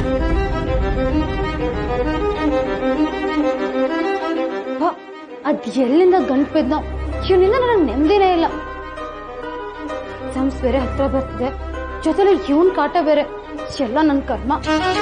ಅದ್ ಎಲ್ಲಿಂದ ಗಂಟು ಬಿದ್ನೋ ಇವನಿಂದ ನನಗೆ ನೆಮ್ಮದಿನೇ ಇಲ್ಲ ಎಕ್ಸಾಮ್ಸ್ ಬೇರೆ ಹತ್ರ ಬರ್ತಿದೆ ಜೊತೆಲಿ ಇವನ್ ಕಾಟ ಬೇರೆ ಎಲ್ಲ ನನ್ನ ಕರ್ಮ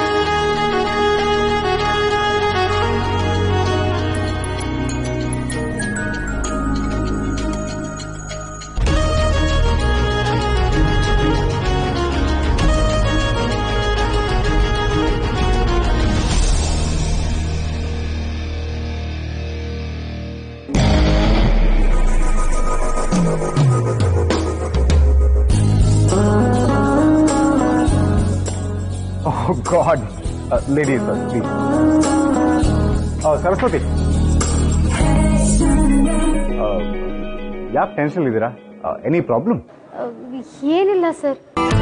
Oh God. Uh, ladies first, please. Uh, Saraswati ಯಾಕೆ ಟೆನ್ಷನ್ ಇದ್ದೀರಾ ಎನಿ ಪ್ರಾಬ್ಲಮ್ ಅಹ್, ಏನಿಲ್ಲ ಸರ್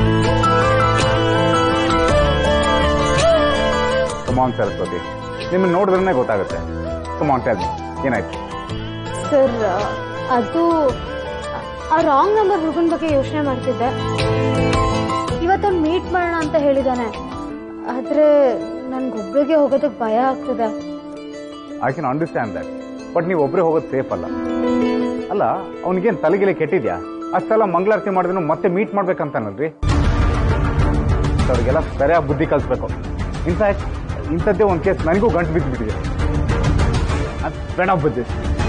ಕಮಾನ್ ಸರಸ್ವತಿ ನಿಮ್ಮನ್ನ ನೋಡಿದ್ರೆ ಗೊತ್ತಾಗುತ್ತೆ ಕಮಾನ್ ಟೆಲ್ ಏನಾಯ್ತು ಸರ್ ಅದು ಆ ರಾಂಗ್ ನಂಬರ್ ಹುಡುಗನ ಬಗ್ಗೆ ಯೋಚನೆ ಮಾಡ್ತಿದ್ದೆ ಇವತ್ತೊಂದು ಮೀಟ್ ಮಾಡೋಣ ಅಂತ ಹೇಳಿದಾನೆ ಆದ್ರೆ ನನ್ಗೊಬ್ಳಿಗೆ ಹೋಗೋದಕ್ಕೆ ಭಯ ಆಗ್ತದೆ I can understand that but ನೀವು ಒಬ್ಬರೇ ಹೋಗೋದು ಸೇಫ್ ಅಲ್ಲ ಅಲ್ಲ ಅವನಿಗೇನು ತಲೆಗಿಲೆ ಕೆಟ್ಟಿದ್ಯಾ ಅಷ್ಟೆಲ್ಲ ಮಂಗಳಾರತಿ ಮಾಡಿದ್ರು ಮತ್ತೆ ಮೀಟ್ ಮಾಡ್ಬೇಕಂತಾನಲ್ರಿ ಅವ್ರಿಗೆಲ್ಲ ಸರಿಯಾಗಿ ಬುದ್ಧಿ ಕಲಿಸ್ಬೇಕು ಇನ್ಫ್ಯಾಕ್ಟ್ ಇಂಥದ್ದೇ ಒಂದು ಕೇಸ್ ನನಗೂ ಗಂಟು ಬಿದ್ದುಬಿಟ್ಟಿದೆ ಬೇಡ ಬುದ್ಧಿ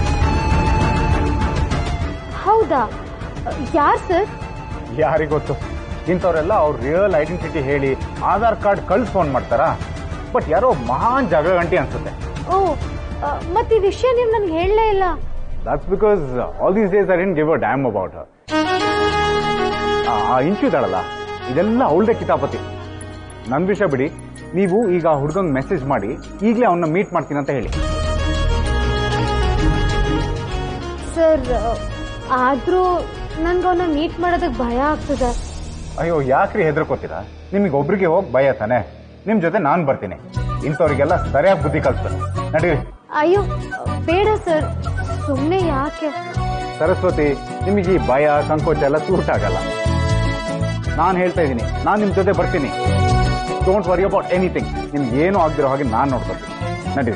ಹೌದಾ ಯಾರು ಸರ್ ಯಾರಿಗ್ ಗೊತ್ತು ಇಂಥವ್ರೆಲ್ಲ ಅವ್ರ ರಿಯಲ್ ಐಡೆಂಟಿಟಿ ಹೇಳಿ ಆಧಾರ್ ಕಾರ್ಡ್ ಕಳ್ಸಿ ಫೋನ್ ಮಾಡ್ತಾರಾ ಬಟ್ ಯಾರೋ ಮಹಾನ್ ಜಗಳ ಗಂಟೆ ಅನ್ಸುತ್ತೆ ಓ ಮತ್ತೆ ಈ ವಿಷಯ ನೀವು ನನ್ಗೆ ಹೇಳಲೇ ಇಲ್ಲ that's because all these days I don't give a damn about ಆ ಇಂಚು ಇದ್ದಾಳಲ್ಲ ಇದೆಲ್ಲ ಅವಳದೇ ಕಿತಾಪತಿ ನನ್ನ ವಿಷಯ ಬಿಡಿ ನೀವು ಈಗ ಆ ಹುಡುಗಂಗೆ ಮೆಸೇಜ್ ಮಾಡಿ ಈಗಲೇ ಅವನ್ನ ಮೀಟ್ ಮಾಡ್ತೀನಿ ಅಂತ ಹೇಳಿ ಸರ್ ಆದ್ರೂ ನನ್ಗೆ ಅವನ್ನ ಮೀಟ್ ಮಾಡೋದಕ್ಕೆ ಭಯ ಆಗ್ತದೆ ಅಯ್ಯೋ ಯಾಕ್ರಿ ಹೆದರ್ಕೋತೀರಾ ನಿಮಗೆ ಒಬ್ರಿಗೆ ಹೋಗಿ ಭಯ ತಾನೆ ನಿಮ್ ಜೊತೆ ನಾನು ಬರ್ತೀನಿ ಇಂಥವ್ರಿಗೆಲ್ಲ ಸರಿಯಾಗಿ ಬುದ್ಧಿ ಕಲಿಸ್ಬೇಕು ನಡೀರಿ ಅಯ್ಯೋ ಬೇಡ ಸರ್ ಸುಮ್ಮನೆ ಯಾಕೆ ಸರಸ್ವತಿ ನಿಮಗೆ ಈ ಭಯ ಸಂಕೋಚ ಎಲ್ಲ ಸೂಟ್ ಆಗಲ್ಲ ನಾನು ಹೇಳ್ತಾ ಇದ್ದೀನಿ ನಾನು ನಿಮ್ ಜೊತೆ ಬರ್ತೀನಿ ಡೋಂಟ್ ವರಿ ಅಬೌಟ್ ಎನಿಥಿಂಗ್ ನಿಮ್ಗೆ ಏನು ಆಗ್ದಿರೋ ಹಾಗೆ ನಾನು ನೋಡ್ಕೊತೀನಿ ನಡೀರಿ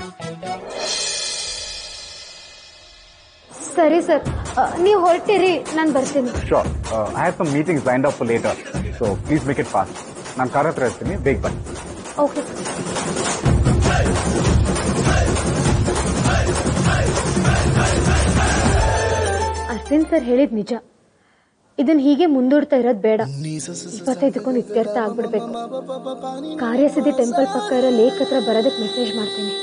ಸರಿ ಸರ್ ನೀವು ಹೊರಟಿರಿ ನಾನು ಬರ್ತೀನಿ sure I have some meetings lined up later so please make it fast ನಾನು ಕಾರ್ ಹತ್ರ ಇರ್ತೀನಿ ಬೇಗ ಬನ್ನಿ ಓಕೆ ಅರವಿಂದ್ ಸರ್ ಹೇಳಿದ್ ನಿಜ ಇದನ್ನ ಹೀಗೆ ಮುಂದೂಡ್ತಾ ಇರೋದ್ ಬೇಡ ಇಪ್ಪತ್ತೈದಕ್ಕೊಂದು ಇತ್ಯರ್ಥ ಆಗ್ಬಿಡ್ಬೇಕು ಕಾರ್ಯಸಿದ್ಧಿ ಟೆಂಪಲ್ ಪಕ್ಕ ಇರೋ ಲೇಕ್ ಹತ್ರ ಬರೋದಕ್ಕೆ ಮೆಸೇಜ್ ಮಾಡ್ತೀನಿ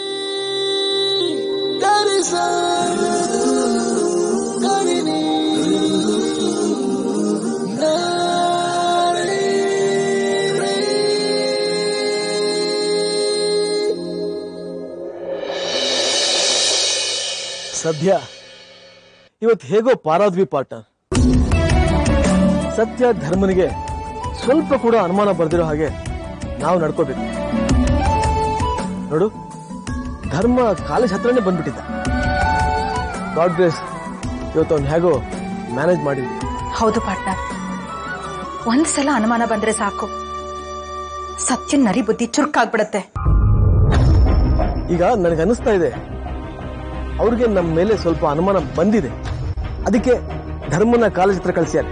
ಸದ್ಯ ಇವತ್ತು ಹೇಗೋ ಪಾರಾದ್ವಿ ಪಾರ್ಟ್ನರ್ ಸತ್ಯ ಧರ್ಮನಿಗೆ ಸ್ವಲ್ಪ ಕೂಡ ಅನುಮಾನ ಬರ್ದಿರೋ ಹಾಗೆ ನಾವು ನಡ್ಕೋಬೇಕು ನೋಡು ಧರ್ಮ ಕಾಲೇಜ್ ಹತ್ರನೇ ಬಂದ್ಬಿಟ್ಟಿದ್ದ ಗಾಡ್ ಗ್ರೇಸ್ ಇವತ್ತು ಅವ್ನು ಹೇಗೋ ಮ್ಯಾನೇಜ್ ಮಾಡಿದ್ವಿ ಹೌದು ಪಾರ್ಟ್ನರ್ ಒಂದ್ಸಲ ಅನುಮಾನ ಬಂದ್ರೆ ಸಾಕು ಸತ್ಯನ್ ನರಿ ಬುದ್ಧಿ ಚುರುಕಾಗ್ಬಿಡತ್ತೆ ಈಗ ನನಗೆ ಅನಿಸ್ತಾ ಇದೆ ಅವ್ರಿಗೆ ನಮ್ಮ ಮೇಲೆ ಸ್ವಲ್ಪ ಅನುಮಾನ ಬಂದಿದೆ ಅದಕ್ಕೆ ಧರ್ಮನ ಕಾಲೇಜ್ ಹತ್ರ ಕಳಿಸ್ಯಾರೆ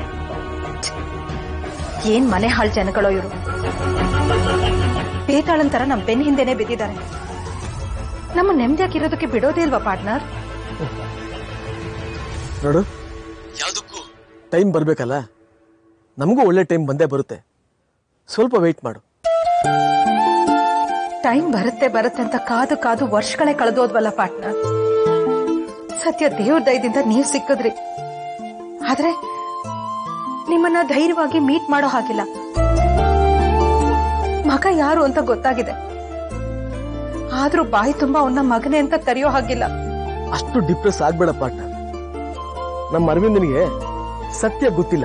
ಏನ್ ಮನೆ ಹಾಳ್ ಜನಗಳೋ ಇವರು ಬೇತಾಳನ್ ತರ ನಮ್ ಬೆನ್ ಹಿಂದೆನೆ ಬಿದ್ದಿದ್ದಾರೆ ನಮ್ಮ ನೆಮ್ಮದಿಯಾಗಿರೋದಕ್ಕೆ ಬಿಡೋದೇ ಇಲ್ವಾ ಪಾರ್ಟ್ನರ್ ನೋಡು ಯಾವುದಕ್ಕೂ ಟೈಮ್ ಬರ್ಬೇಕಲ್ಲ ನಮಗೂ ಒಳ್ಳೆ ಟೈಮ್ ಬಂದೇ ಬರುತ್ತೆ ಸ್ವಲ್ಪ ವೆಯ್ಟ್ ಮಾಡು ಟೈಮ್ ಬರುತ್ತೆ ಬರುತ್ತೆ ಅಂತ ಕಾದು ಕಾದು ವರ್ಷಗಳೇ ಕಳೆದೋದ್ವಲ್ಲ ಪಾರ್ಟ್ನರ್ ಸತ್ಯ ದೇವ್ರ ದಯದಿಂದ ನೀವ್ ಸಿಕ್ಕಿದ್ರಿ ಆದ್ರೆ ನಿಮ್ಮನ್ನ ಧೈರ್ಯವಾಗಿ ಮೀಟ್ ಮಾಡೋ ಹಾಗಿಲ್ಲ ಮಗ ಯಾರು ಅಂತ ಗೊತ್ತಾಗಿದೆ ಆದ್ರೂ ಬಾಯಿ ತುಂಬಾ ಅವನ ಮಗನೇ ಅಂತ ಕರೆಯೋ ಹಾಗಿಲ್ಲ ಅಷ್ಟು ಡಿಪ್ರೆಸ್ ಆಗ್ಬೇಡ ಪಾರ್ಟ್ನರ್ ನಮ್ಮ ಅರವಿಂದನಿಗೆ ಸತ್ಯ ಗೊತ್ತಿಲ್ಲ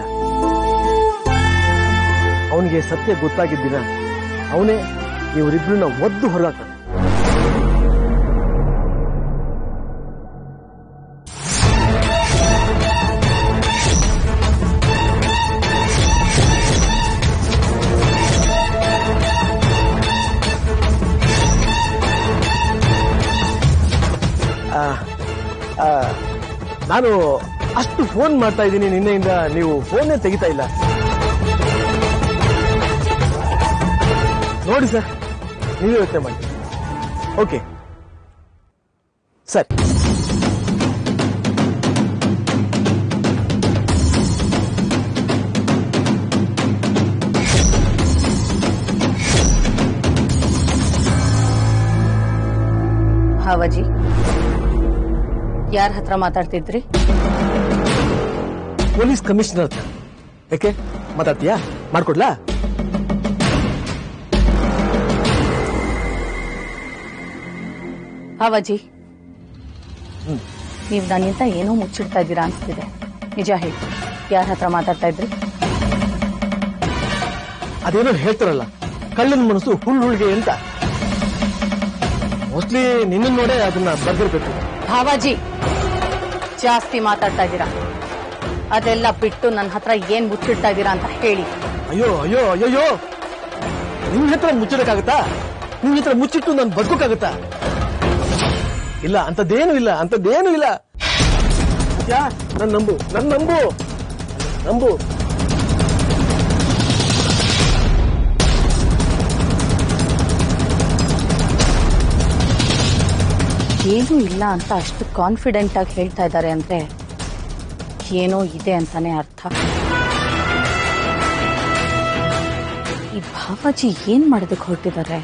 ಅವನಿಗೆ ಸತ್ಯ ಗೊತ್ತಾಗಿದ್ದಿನ ಅವನೇ ಇವರಿಬ್ಬರನ್ನ ಒದ್ದು ಹೊರಗಾಕ್ತಾನೆ ನಾನು ಅಷ್ಟು ಫೋನ್ ಮಾಡ್ತಾ ಇದ್ದೀನಿ ನಿನ್ನೆಯಿಂದ ನೀವು ಫೋನೇ ತೆಗಿತಾ ಇಲ್ಲ ನೋಡಿ ಸರ್ ನೀವೇ ಯೋಚನೆ ಮಾಡಿ ಓಕೆ ಸರಿ ಹಾವಜಿ ಯಾರ ಹತ್ರ ಮಾತಾಡ್ತಿದ್ರಿ ಪೊಲೀಸ್ ಕಮಿಷನರ್ ಹತ್ರ ಯಾಕೆ ಮಾತಾಡ್ತೀಯಾ ಮಾಡ್ಕೊಡ್ಲಾ ಹಾವಜಿ ನೀವು ನನ್ನಿಂದ ಏನೋ ಮುಚ್ಚಿಡ್ತಾ ಇದ್ದೀರಾ ಅನ್ಸ್ತಿದೆ ನಿಜ ಹೇಳಿ ಯಾರ ಹತ್ರ ಮಾತಾಡ್ತಾ ಇದ್ರಿ ಅದೇನೋ ಹೇಳ್ತಾರಲ್ಲ ಕಳ್ಳನ ಮನಸ್ಸು ಹುಳ್ಳುಳ್ಗೆ ಅಂತ ಮೋಸ್ಟ್ಲಿ ನಿನ್ನ ನೋಡೇ ಅದನ್ನ ಬರ್ದಿರ್ಬೇಕು ಭಾವಾಜಿ ಜಾಸ್ತಿ ಮಾತಾಡ್ತಾ ಇದ್ದೀರಾ ಅದೆಲ್ಲ ಬಿಟ್ಟು ನನ್ನ ಹತ್ರ ಏನ್ ಮುಚ್ಚಿಡ್ತಾ ಇದ್ದೀರಾ ಅಂತ ಹೇಳಿ ಅಯ್ಯೋ ಅಯ್ಯೋ ಅಯ್ಯೋ ನಿನ್ ಹತ್ರ ಮುಚ್ಚಿಡಕ್ಕಾಗತ್ತಾ ನಿನ್ ಹತ್ರ ಮುಚ್ಚಿಟ್ಟು ನಾನು ಬದುಕೋಕ್ಕಾಗತ್ತಾ ಇಲ್ಲ ಅಂತದ್ದೇನು ಇಲ್ಲ ಅಂತದ್ದೇನು ಇಲ್ಲ ಯಾ ನನ್ ನಂಬು ನನ್ ನಂಬು ನಂಬು ಏನೂ ಇಲ್ಲ ಅಂತ ಅಷ್ಟು ಕಾನ್ಫಿಡೆಂಟ್ ಆಗಿ ಹೇಳ್ತಾ ಇದ್ದಾರೆ ಅಂದ್ರೆ ಏನೋ ಇದೆ ಅಂತಾನೆ ಅರ್ಥ ಈ ಭಾವಾಜಿ ಏನ್ ಮಾಡೋದಕ್ಕೆ ಹೊರಟಿದ್ದಾರೆ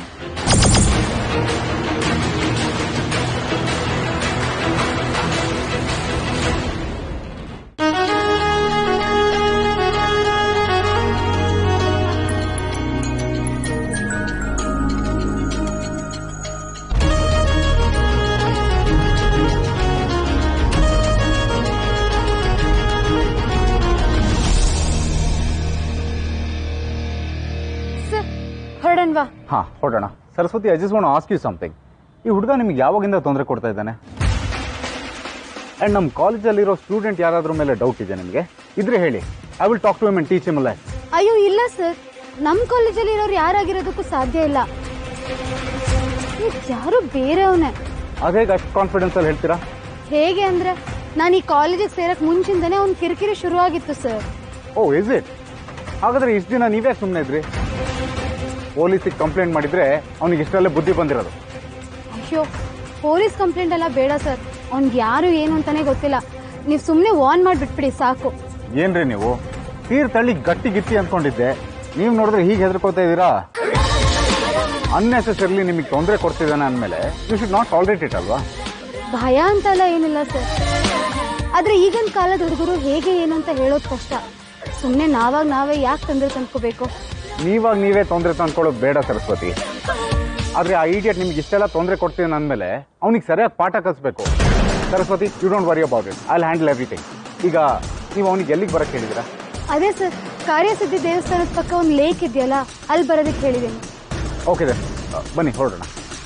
ಸರ್ ಹೊರಡನ್ವಾ ಹಾ ಹೊರಡೋಣ Saraswati I just want ask you something ಈ ಹುಡುಗ ನಿಮ್ಗೆ ಯಾವಾಗಿಂದ ತೊಂದರೆ ಕೊಡ್ತಾ ಇದ್ದಾನೆ ಅಂಡ್ ನಮ್ಮ ಕಾಲೇಜಲ್ಲಿರೋ ಸ್ಟೂಡೆಂಟ್ ಯಾರಾದ್ರ ಮೇಲೆ ಡೌಟ್ ಇದೆ ನಿಮಗೆ ಇದ್ರೆ ಹೇಳಿ I will talk to him and teach him life ಅಯ್ಯೋ ಇಲ್ಲ ಸರ್ ನಮ್ಮ ಕಾಲೇಜಲ್ಲಿ ಇರೋರು ಯಾರಾಗಿರೋದಕ್ಕೂ ಸಾಧ್ಯ ಇಲ್ಲ ಇದ್ ಯಾರು ಬೇರೆಯವನೇ ಅದೇ ಅಷ್ಟು ಕಾನ್ಫಿಡೆನ್ಸ್ ಅಲ್ಲಿ ಹೇಳ್ತೀರಾ ಹೇಗೆ ಅಂದ್ರೆ ನಾನು ಈ ಕಾಲೇಜಿಗೆ ಸೇರಕ್ ಮುಂಚಿಂದನೇ ಅವ್ನ ಕಿರಿಕಿರಿ ಶುರುವಾಗಿತ್ತು ಸರ್ ಓ ಇಸ್ ಇಟ್ ಹಾಗಾದ್ರೆ ಇಷ್ಟು ದಿನ ನೀವೇ ಸುಮ್ಮನೆ ಇದ್ರಿ ಪೊಲೀಸಿಗೆ ಕಂಪ್ಲೇಂಟ್ ಮಾಡಿದ್ರೆ ಅವ್ನಿಗೆ ಇಷ್ಟರಲ್ಲೇ ಬುದ್ಧಿ ಬಂದಿರೋದು ಅಯ್ಯೋ ಪೊಲೀಸ್ ಕಂಪ್ಲೇಂಟ್ ಎಲ್ಲ ಬೇಡ ಸರ್ ಅವ್ನಿಗೆ ಯಾರು ಏನು ಅಂತಾನೆ ಗೊತ್ತಿಲ್ಲ ನೀವು ಸುಮ್ಮನೆ ವಾರ್ನ್ ಮಾಡಿಬಿಟ್ಬಿಡಿ ಸಾಕು ಏನ್ರಿ ನೀವು ತೀರ್ ತಳ್ಳಿ ಗಟ್ಟಿ ಗಿಟ್ಟಿ ಅನ್ಕೊಂಡಿದ್ದೆ ನೀವು ನೋಡಿದ್ರೆ ಹೀಗೆ ಹೆದರ್ಕೋತಾ ಇದ್ದೀರಾ ಅನ್ನೆಸೆಸರಿಲಿ ನಿಮಗೆ ತೊಂದರೆ ಕೊಡ್ತಿದ್ದಾನೆ ಅಂದಮೇಲೆ you should not tolerate it ಅಲ್ವಾ ಭಯ ಅಂತೆಲ್ಲ ಏನಿಲ್ಲ ಸರ್ ಆದ್ರೆ ಈಗಿನ ಕಾಲದ ಹುಡುಗರು ಹೇಗೆ ಏನು ಅಂತ ಹೇಳೋದು ಕಷ್ಟ ಸುಮ್ಮನೆ ನಾವಾಗ ನಾವೇ ಯಾಕೆ ತೊಂದರೆ ತಂದ್ಕೋಬೇಕು ನೀವಾಗ ನೀವೇ ತೊಂದರೆ ತಂದ್ಕೊಳ್ಳೋದು ಬೇಡ ಸರಸ್ವತಿ ಆದ್ರೆ ಆ ಇಡಿಯಟ್ ನಿಮ್ಗೆ ಇಷ್ಟೆಲ್ಲ ತೊಂದರೆ ಕೊಡ್ತೀನಿ ಅಂದಮೇಲೆ ಅವ್ನಿಗೆ ಸರಿಯಾಗಿ ಪಾಠ ಕಲಿಸ್ಬೇಕು Saraswati you don't worry about it I handle everything ಈಗ ನೀವು ಅವನಿಗೆ ಎಲ್ಲಿಗೆ ಬರಕ್ಕೆ ಹೇಳಿದಿರಾ ಅದೇ ಸರ್ ಕಾರ್ಯಸಿದ್ಧಿ ದೇವಸ್ಥಾನದ ಪಕ್ಕ ಒಂದು ಲೇಕ್ ಇದೆಯಲ್ಲ ಅಲ್ಲಿ ಬರೋದಕ್ಕೆ ಹೇಳಿದ್ದೀನಿ ಓಕೆ ಸರ್ ಬನ್ನಿ ಹೊರಡೋಣ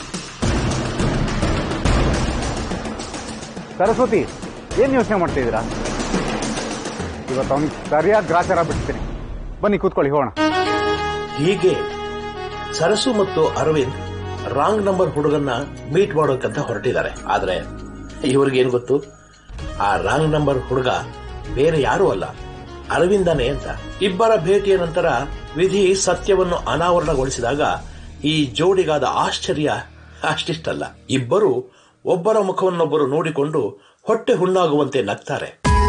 ಸರಸ್ವತಿ ಏನ್ ಯೋಚನೆ ಮಾಡ್ತಿದ್ದೀರಾ ಇವತ್ತು ಅವನಿಗೆ ಸರಿಯಾಗಿ ಗ್ರಾಚಾರ ಬಿಡ್ತೀನಿ ಬನ್ನಿ ಕೂತ್ಕೊಳ್ಳಿ ಹೋಗೋಣ ಹೀಗೆ ಸರಸು ಮತ್ತು ಅರವಿಂದ್ ರಾಂಗ್ ನಂಬರ್ ಹುಡುಗನ್ನ ಮೀಟ್ ಮಾಡೋಕಂತ ಹೊರಟಿದ್ದಾರೆ ಆದ್ರೆ ಇವ್ರಿಗೇನ್ ಗೊತ್ತು ಆ ರಾಂಗ್ ನಂಬರ್ ಹುಡುಗ ಬೇರೆ ಯಾರೂ ಅಲ್ಲ ಅರವಿಂದನೇ ಅಂತ ಇಬ್ಬರ ಭೇಟಿಯ ನಂತರ ವಿಧಿ ಸತ್ಯವನ್ನು ಅನಾವರಣಗೊಳಿಸಿದಾಗ ಈ ಜೋಡಿಗಾದ ಆಶ್ಚರ್ಯ ಅಷ್ಟಿಷ್ಟಲ್ಲ ಇಬ್ಬರು ಒಬ್ಬರ ಮುಖವನ್ನೊಬ್ಬರು ನೋಡಿಕೊಂಡು ಹೊಟ್ಟೆ ಹುಣ್ಣಾಗುವಂತೆ ನಗ್ತಾರೆ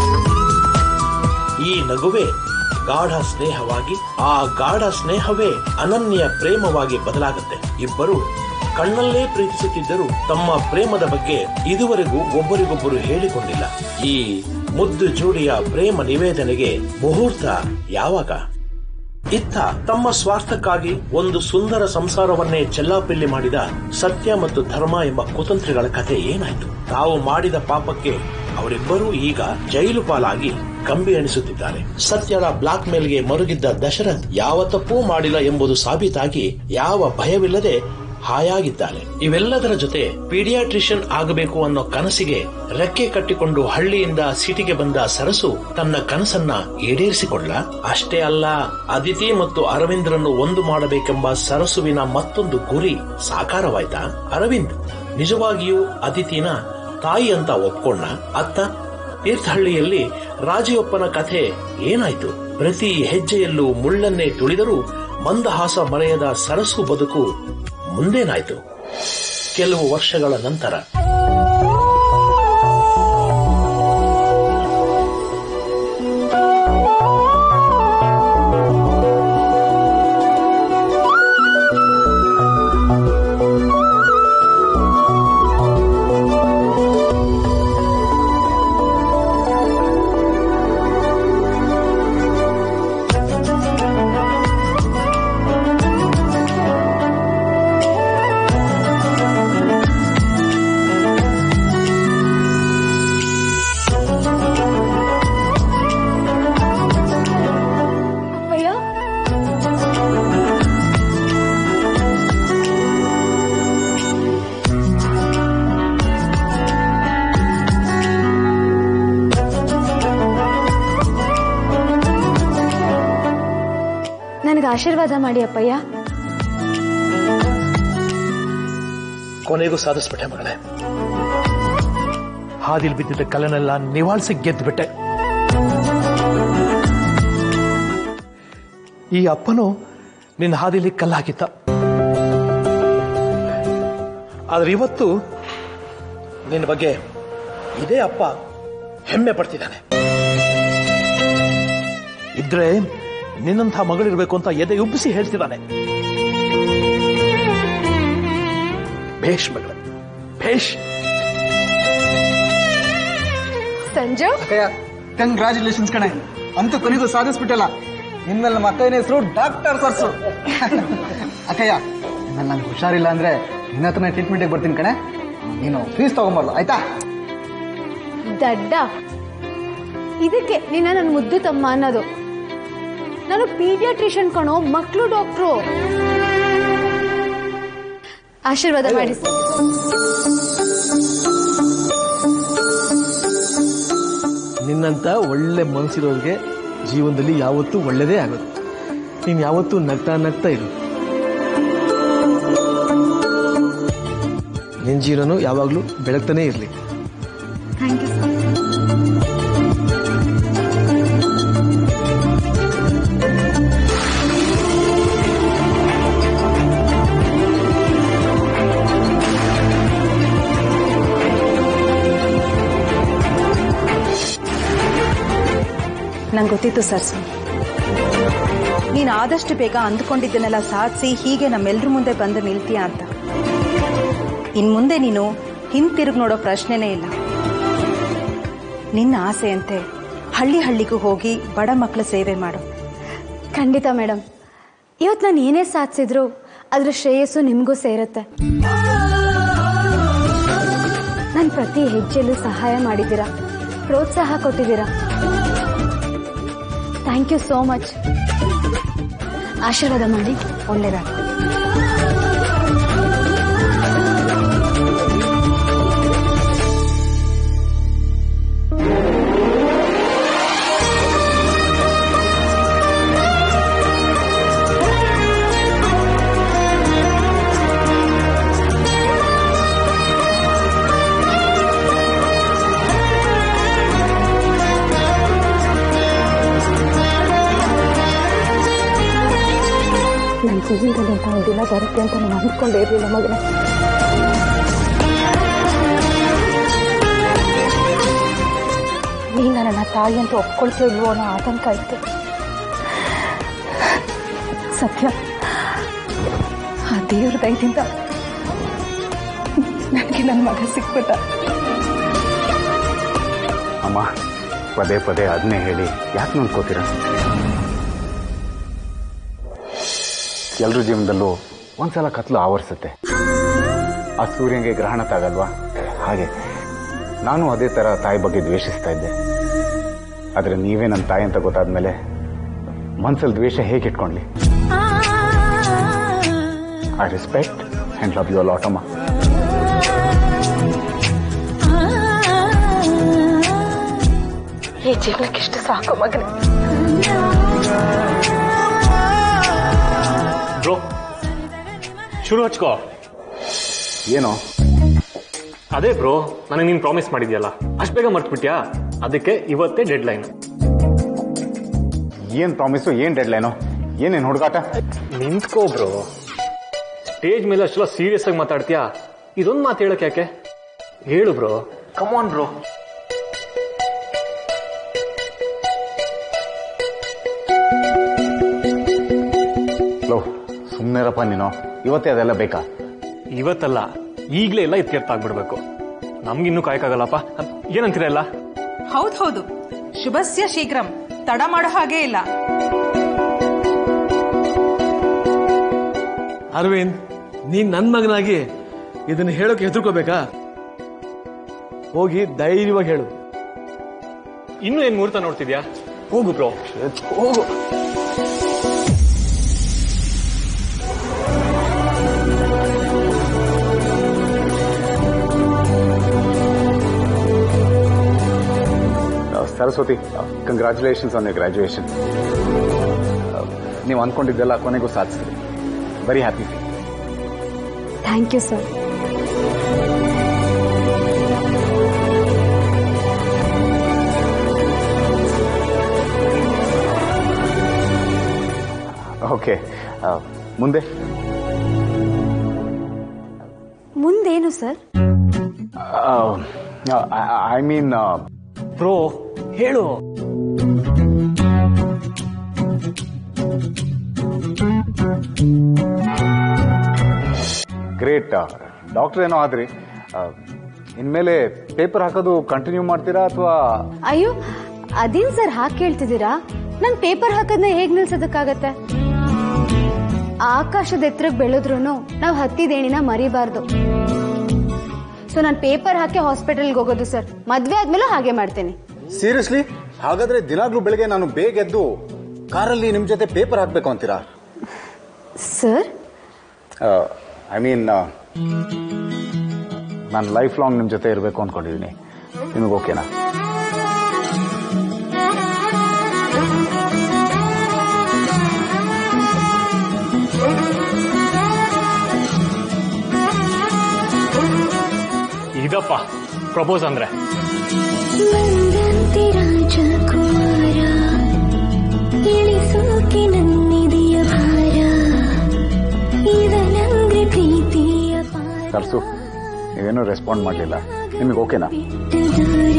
ಈ ನಗುವೆ ಗಾಢ ಸ್ನೇಹವಾಗಿ ಆ ಗಾಢ ಸ್ನೇಹವೇ ಅನನ್ಯ ಪ್ರೇಮವಾಗಿ ಬದಲಾಗುತ್ತೆ ಇಬ್ಬರು ಕಣ್ಣಲ್ಲೇ ಪ್ರೀತಿಸುತ್ತಿದ್ದರೂ ತಮ್ಮ ಪ್ರೇಮದ ಬಗ್ಗೆ ಇದುವರೆಗೂ ಒಬ್ಬರಿಗೊಬ್ಬರು ಹೇಳಿಕೊಂಡಿಲ್ಲ ಈ ಮುದ್ದು ಜೋಡಿಯ ಪ್ರೇಮ ನಿವೇದನೆಗೆ ಮುಹೂರ್ತ ಯಾವಾಗ ಇತ್ತ ತಮ್ಮ ಸ್ವಾರ್ಥಕ್ಕಾಗಿ ಒಂದು ಸುಂದರ ಸಂಸಾರವನ್ನೇ ಚೆಲ್ಲಾಪಿಲ್ಲಿ ಮಾಡಿದ ಸತ್ಯ ಮತ್ತು ಧರ್ಮ ಎಂಬ ಕುತಂತ್ರಿಗಳ ಕಥೆ ಏನಾಯ್ತು ತಾವು ಮಾಡಿದ ಪಾಪಕ್ಕೆ ಅವರಿಬ್ಬರೂ ಈಗ ಜೈಲು ಪಾಲಾಗಿ ಕಂಬಿ ಎಣಿಸುತ್ತಿದ್ದಾರೆ ಸತ್ಯದ ಬ್ಲಾಕ್ ಮೇಲ್ಗೆ ಮರುಗಿದ್ದ ದಶರಥ್ ಯಾವ ತಪ್ಪೂ ಮಾಡಿಲ್ಲ ಎಂಬುದು ಸಾಬೀತಾಗಿ ಯಾವ ಭಯವಿಲ್ಲದೆ ಹಾಯಾಗಿದ್ದಾನೆ ಇವೆಲ್ಲದರ ಜೊತೆ ಪೀಡಿಯಾಟ್ರಿಷಿಯನ್ ಆಗಬೇಕು ಅನ್ನೋ ಕನಸಿಗೆ ರೆಕ್ಕೆ ಕಟ್ಟಿಕೊಂಡು ಹಳ್ಳಿಯಿಂದ ಸಿಟಿಗೆ ಬಂದ ಸರಸು ತನ್ನ ಕನಸನ್ನ ಈಡೇರಿಸಿಕೊಳ್ಳ ಅಷ್ಟೇ ಅಲ್ಲ ಅದಿತಿ ಮತ್ತು ಅರವಿಂದ್ರನ್ನು ಒಂದು ಮಾಡಬೇಕೆಂಬ ಸರಸುವಿನ ಮತ್ತೊಂದು ಗುರಿ ಸಾಕಾರವಾಯ್ತಾ ಅರವಿಂದ್ ನಿಜವಾಗಿಯೂ ಅದಿತಿನ ತಾಯಿ ಅಂತ ಒಪ್ಕೊಂಡ ಅತ್ತ ತೀರ್ಥಹಳ್ಳಿಯಲ್ಲಿ ರಾಜಯಪ್ಪನ ಕಥೆ ಏನಾಯ್ತು ಪ್ರತಿ ಹೆಜ್ಜೆಯಲ್ಲೂ ಮುಳ್ಳನ್ನೇ ತುಳಿದರೂ ಮಂದಹಾಸ ಮರೆಯದ ಸರಸು ಬದುಕು ಮುಂದೇನಾಯ್ತು ಕೆಲವು ವರ್ಷಗಳ ನಂತರ ಅಯ್ಯ ನನಗೆ ಆಶೀರ್ವಾದ ಮಾಡಿ ಅಪ್ಪಯ್ಯ ಕೊನೆಗೂ ಸಾಧಿಸ್ಬಿಟ್ಟೆ ಮಗಳೇ ಹಾದಿಲ್ ಬಿದ್ದಿದ್ದ ಕಲ್ಲನೆಲ್ಲ ನಿವಾಳಿಸಿ ಗೆದ್ದುಬಿಟ್ಟೆ ಈ ಅಪ್ಪನು ನಿನ್ನ ಹಾದಿಲಿ ಕಲ್ಲು ಹಾಕಿದ್ದ ಆದ್ರೆ ಇವತ್ತು ನಿನ್ನ ಬಗ್ಗೆ ಇದೇ ಅಪ್ಪ ಹೆಮ್ಮೆ ಪಡ್ತಿದ್ದಾನೆ ಇದ್ರೆ ನಿನ್ನಂಥ ಮಗಳಿರ್ಬೇಕು ಅಂತ ಎದೆ ಉಬ್ಬಿಸಿ ಹೇಳ್ತಿದ್ದಾನೆ ಭೇಷ್ ಮಗಳೇ ಭೇಷ್ ಸಂಜು ಅಕ್ಕಯ್ಯ ಕಂಗ್ರಾಚುಲೇಷನ್ಸ್ ಕಣೆ ಅಂತೂ ಕೊನೆಗೂ ಸಾಧಿಸ್ಬಿಟ್ಟಲ್ಲ ಇನ್ಮೇಲೆ ನಮ್ಮ ಅಕ್ಕಯ್ಯನ ಹೆಸರು ಡಾಕ್ಟರ್ ಸರ್ಸು ಅಕ್ಕಯ್ಯ ಇನ್ಮೇಲೆ ನಂಗೆ ಹುಷಾರಿಲ್ಲ ಅಂದ್ರೆ ನಿನ್ನ ಹತ್ರನೇ ಟ್ರೀಟ್ಮೆಂಟಿಗೆ ಬರ್ತೀನಿ ಕಣೆ ನೀನು ಫೀಸ್ ತಗೊಂಬರ್ಲು ಆಯ್ತಾ ದಡ್ಡ ಇದಕ್ಕೆ ನಿನ್ನ ನನ್ನ ಮುದ್ದು ತಮ್ಮ ಅನ್ನೋದು ನಾನು ಪೀಡಿಯಾಟ್ರಿಷಿಯನ್ ಕಣೋ ಮಕ್ಕಳು ಡಾಕ್ಟ್ರು ಆಶೀರ್ವಾದ ಮಾಡಿ ಸರ್. ನಿನ್ನಂತ ಒಳ್ಳೆ ಮನಸ್ಸಿರೋರಿಗೆ ಜೀವನದಲ್ಲಿ ಯಾವತ್ತೂ ಒಳ್ಳೆಯದೇ ಆಗೋದು ನೀನು ಯಾವತ್ತೂ ನಗ್ತಾ ನಗ್ತಾ ಇರು ನಿನ್ನ ಜೀವನನು ಯಾವಾಗಲೂ ಬೆಳಗ್ತಾನೇ ಇರಲಿ ಥ್ಯಾಂಕ್ ಯು ಸರ್ ನಂಗೆ ಗೊತ್ತಿತ್ತು ಸರ್ಸು ನೀನು ಆದಷ್ಟು ಬೇಗ ಅಂದ್ಕೊಂಡಿದ್ದನ್ನೆಲ್ಲ ಸಾಧಿಸಿ ಹೀಗೆ ನಮ್ಮೆಲ್ರ ಮುಂದೆ ಬಂದು ನಿಲ್ತೀಯ ಅಂತ ಇನ್ ಮುಂದೆ ನೀನು ಹಿಂತಿರುಗಿ ನೋಡೋ ಪ್ರಶ್ನೆನೇ ಇಲ್ಲ ನಿನ್ನ ಆಸೆಯಂತೆ ಹಳ್ಳಿ ಹಳ್ಳಿಗೂ ಹೋಗಿ ಬಡ ಮಕ್ಕಳ ಸೇವೆ ಮಾಡು ಖಂಡಿತ ಮೇಡಮ್ ಇವತ್ತು ನಾನು ಏನೇ ಸಾಧಿಸಿದ್ರು ಅದ್ರ ಶ್ರೇಯಸ್ಸು ನಿಮಗೂ ಸೇರುತ್ತೆ ನಾನು ಪ್ರತಿ ಹೆಜ್ಜೆಯಲ್ಲೂ ಸಹಾಯ ಮಾಡಿದ್ದೀರಾ ಪ್ರೋತ್ಸಾಹ ಕೊಟ್ಟಿದ್ದೀರಾ ಥ್ಯಾಂಕ್ ಯು ಸೋ ಮಚ್ ಆಶೀರ್ವಾದ ಮಾಡಿ ಒಳ್ಳೆಯದಾಗ ನನ್ನ ಜೀವನದಲ್ಲಿ ಅಂತ ಒಂದು ದಿನ ಬರುತ್ತೆ ಅಂತ ನಾನು ಅಂದ್ಕೊಂಡೇ ಇರಲಿಲ್ಲ ಮಗನ ನೀನು ನನ್ನ ತಾಯಿ ಅಂತ ಒಪ್ಕೊಳ್ತೀಯೋ ಇಲ್ವೋ ಅನ್ನೋ ಆತಂಕ ಇತ್ತು ಸತ್ಯ ಆ ದೇವ್ರ ದಯದಿಂದ ನನಗೆ ನನ್ನ ಮಗ ಸಿಕ್ಬಿಟ್ಟ ಅಮ್ಮ ಪದೇ ಪದೇ ಅದನ್ನೇ ಹೇಳಿ ಯಾಕೆ ನೋಡ್ಕೋತೀರ ಎಲ್ರ ಜೀವನದಲ್ಲೂ ಒಂದ್ಸಲ ಕತ್ಲು ಆವರಿಸುತ್ತೆ ಆ ಸೂರ್ಯನಿಗೆ ಗ್ರಹಣ ತಾಗಲ್ವಾ ಹಾಗೆ ನಾನು ಅದೇ ಥರ ತಾಯಿ ಬಗ್ಗೆ ದ್ವೇಷಿಸ್ತಾ ಇದ್ದೆ ಆದರೆ ನೀವೇ ನನ್ನ ತಾಯಿ ಅಂತ ಗೊತ್ತಾದ್ಮೇಲೆ ಮನ್ಸಲ್ಲಿ ದ್ವೇಷ ಹೇಗೆ ಇಟ್ಕೊಂಡ್ಲಿ I respect and love you lot ಅಮ್ಮ ಈ ಜೀವನಕ್ಕಿಷ್ಟು ಸಾಕು ಮಗನೇ ಬ್ರೋ ಶುರು ಹಚ್ಕೋ ಏನೋ ಅದೇ ಬ್ರೋ ನನಗೆ ನೀನು ಪ್ರಾಮಿಸ್ ಮಾಡಿದ್ಯಲ್ಲ ಅಷ್ಟು ಬೇಗ ಮರ್ತ್ಬಿಟ್ಯಾ ಅದಕ್ಕೆ ಇವತ್ತೇ ಡೆಡ್ ಲೈನ್ ಏನ್ ಪ್ರಾಮಿಸು ಏನ್ ಡೆಡ್ಲೈನು ಏನೇನು ಹುಡುಗಾಟ ನಿಂತ್ಕೋ ಬ್ರೋ ಸ್ಟೇಜ್ ಮೇಲೆ ಅಷ್ಟೆಲ್ಲ ಸೀರಿಯಸ್ ಆಗಿ ಮಾತಾಡ್ತೀಯಾ ಇದೊಂದು ಮಾತು ಹೇಳಕ್ ಯಾಕೆ ಹೇಳು ಬ್ರೋ ಕಮಾನ್ ಬ್ರೋ ಲೋ ಸುಮ್ಮನೆರಪ್ಪ ನೀನು ಇವತ್ತೇ ಅದೆಲ್ಲ ಬೇಕಾ ಇವತ್ತಲ್ಲ ಈಗಲೇ ಎಲ್ಲ ಇತ್ಯರ್ಥ ನಮ್ಗಿನ್ನೂ ಕಾಯಕ್ಕಾಗಲ್ಲಪ್ಪ ಏನಂತೀರ ಎಲ್ಲ ಹೌದ್ ಹೌದು ಶುಭಸ್ಯ ಶೀಘ್ರಂ ತಡ ಮಾಡೋ ಹಾಗೆ ಇಲ್ಲ ಅರವಿಂದ್ ನೀನ್ ನನ್ ಮಗನಾಗಿ ಇದನ್ನ ಹೇಳೋಕೆ ಹೆದರ್ಕೋಬೇಕಾ ಹೋಗಿ ಧೈರ್ಯವಾಗಿ ಹೇಳು ಇನ್ನೂ ಏನ್ ಮುಹೂರ್ತ ನೋಡ್ತಿದ್ಯಾ ಹೋಗು ಬ್ರೋ ಹೋಗು Saraswati congratulations on your graduation ನೀವು ಅನ್ಕೊಂಡಿದ್ದೆಲ್ಲ ಕೊನೆಗೂ ಸಾಧಿಸಿದ್ರಿ very happy thank you sir okay ಮುಂದೆ ಮುಂದೇನು ಸರ್ ಐ ಮೀನ್ ಬ್ರೋ ಹೇಳು ಗ್ರೇಟ್ ಡಾಕ್ಟರ್ ಏನೋ ಆದ್ರಿ ಆ, ಇನ್ಮೇಲೆ ಪೇಪರ್ ಹಾಕೋದು ಕಂಟಿನ್ಯೂ ಮಾಡ್ತೀರಾ ಅಥವಾ ಅಯ್ಯೋ ಅದೇನ್ ಸರ್ ಹಾಗೆ ಕೇಳ್ತಿದ್ದೀರಾ ನಂಗೆ ಪೇಪರ್ ಹಾಕೋದನ್ನ ಹೇಗ್ ನಿಲ್ಸೋದಕ್ಕಾಗತ್ತೆ ಆಕಾಶದ ಎತ್ತರಕ್ಕೆ ಬೆಳೆದ್ರು ನಾವು ಹತ್ತಿದೇಣಿನ ಮರಿಬಾರ್ದು ಸೊ ನಾನು ಪೇಪರ್ ಹಾಕಿ ಹಾಸ್ಪಿಟಲ್ಗೆ ಹೋಗೋದು ಸರ್ ಮದ್ವೆ ಆದ್ಮೇಲೂ ಹಾಗೆ ಮಾಡ್ತೇನೆ ಸೀರಿಯಸ್ಲಿ ಹಾಗಾದ್ರೆ ದಿನಾಗ್ಲೂ ಬೆಳಗ್ಗೆ ನಾನು ಬೇಗ ಎದ್ದು ಕಾರಲ್ಲಿ ನಿಮ್ ಜೊತೆ ಪೇಪರ್ ಹಾಕ್ಬೇಕು ಅಂತೀರಾ ಸರ್ ಐ ಮೀನ್ ನಾನು ಲೈಫ್ ಲಾಂಗ್ ನಿಮ್ ಜೊತೆ ಇರಬೇಕು ಅನ್ಕೊಂಡಿದ್ದೀನಿ ನಿಮಗೆ ಓಕೆನಾ ಇದಪ್ಪ ಪ್ರಪೋಸ್ ಅಂದ್ರೆ ಬಂದಂತೆ ರಾಜಕುಮಾರ ಇಳಿಸೋಕೆ ನನ್ನಿದೆಯ ಭಾರ ಇವನಂದ್ರೆ ಪ್ರೀತಿಯ ಪಾರ ಸರ್ಸು ನೀವೇನು ರೆಸ್ಪಾಂಡ್ ಮಾಡಲಿಲ್ಲ ನಿಮಗೆ ಓಕೆನಾ ಬಿಟ್ಟು ದೂರ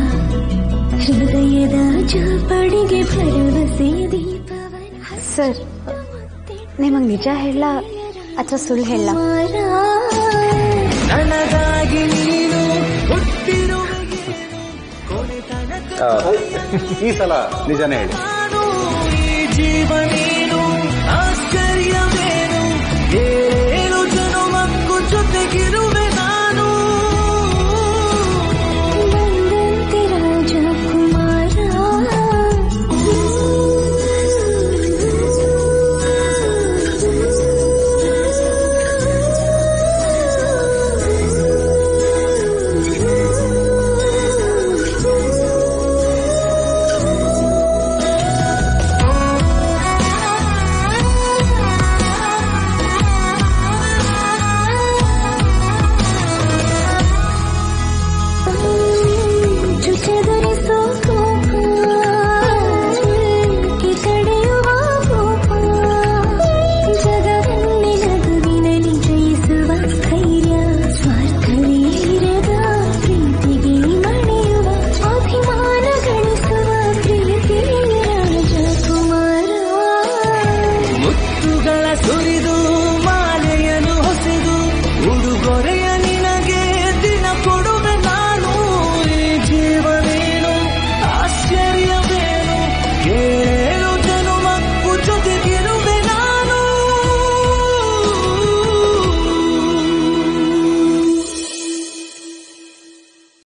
ಹೃದಯದ ಜಾಪಡಿಗೆ ಭರವಸೆ ದೀಪವನ ಸರ್ ನಿಮಗೆ ನಿಜ ಹೇಳ ಅಥವಾ ಸುಳ್ಳು ಹೇಳ ನನಗಾಗಿ ನೀನು ಈ ಸಲ ನಿಜಾನೇ ಹೇಳಿ ಜೀವನೇನು ಆಶ್ಚರ್ಯವೇನು ಏಳು ಜನುಮಕ್ಕೂ ಜೊತೆಗಿರುವೆ ನಾನು ಬಂದಂತೆ ರಾಜಕುಮಾರ ಚುಚದರಿಸೋ ಕೋಪ ಚಿಲ್ಕಿ ತಡೆಯುವ ಕೋಪ ಜಗವನ್ನೇ ನಗುವಿನಲ್ಲಿ ಜಯಿಸುವ ಧೈರ್ಯ ಸ್ವಾರ್ಥವೇ ಇರದ ಪ್ರೀತಿಗೆ ಮಣಿಯುವ ಅಭಿಮಾನ ಗಳಿಸುವ ಪ್ರೀತಿ ರಾಜಕುಮಾರ ಮುತ್ತುಗಳ ಸುರಿದು